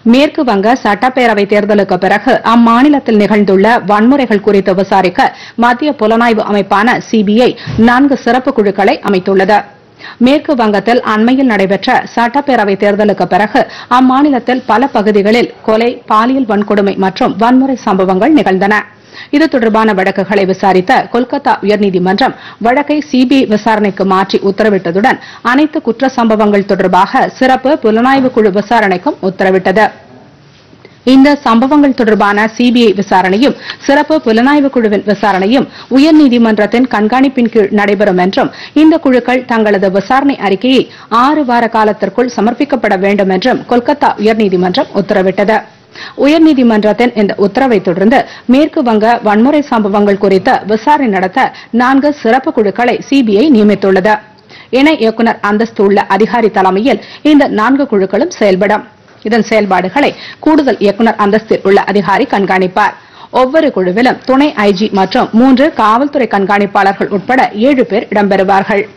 மேற்கு வங்க சட்டப்பேரவை தேர்தலுக்கு பிறகு அம்மாநிலத்தில் நிகழ்ந்துள்ள வன்முறைகள் குறித்து விசாரிக்க மத்திய புலனாய்வு அமைப்பான சிபிஐ நான்கு சிறப்பு குழுக்களை அமைத்துள்ளது மேற்கு வங்கத்தில் அண்மையில் நடைபெற்ற சட்டப்பேரவை தேர்தலுக்கு பிறகு அம்மாநிலத்தில் பல பகுதிகளில் கொலை பாலியல் வன்கொடுமை மற்றும் வன்முறை சம்பவங்கள் நிகழ்ந்தன இது தொடர்பான வழக்குகளை விசாரித்த கொல்கத்தா உயர்நீதிமன்றம் வழக்கை சிபிஐ விசாரணைக்கு மாற்றி உத்தரவிட்டதுடன் அனைத்து குற்ற சம்பவங்கள் தொடர்பாக சிறப்பு புலனாய்வு குழு விசாரணைக்கும் உத்தரவிட்டது இந்த சம்பவங்கள் தொடர்பான சிபிஐ விசாரணையும் சிறப்பு புலனாய்வு குழுவின் விசாரணையும் உயர்நீதிமன்றத்தின் கண்காணிப்பின் கீழ் நடைபெறும் என்றும் இந்த குழுக்கள் தங்களது விசாரணை அறிக்கையை ஆறு வார காலத்திற்குள் சமர்ப்பிக்கப்பட வேண்டும் என்றும் கொல்கத்தா உயர்நீதிமன்றம் உத்தரவிட்டது உயர்நீதிமன்றத்தின் இந்த உத்தரவை தொடர்ந்து மேற்கு வங்க வன்முறை சம்பவங்கள் குறித்து விசாரணை நடத்த நான்கு சிறப்பு குழுக்களை சிபிஐ நியமித்துள்ளது இணை இயக்குநர் அந்தஸ்து உள்ள அதிகாரி தலைமையில் இந்த நான்கு குழுக்களும் செயல்படும் இதன் செயல்பாடுகளை கூடுதல் இயக்குநர் அந்தஸ்தில் உள்ள அதிகாரி கண்காணிப்பார் ஒவ்வொரு குழுவிலும் துணை ஐஜி மற்றும் மூன்று காவல்துறை கண்காணிப்பாளர்கள் உட்பட ஏழு பேர் இடம்பெறுவார்கள்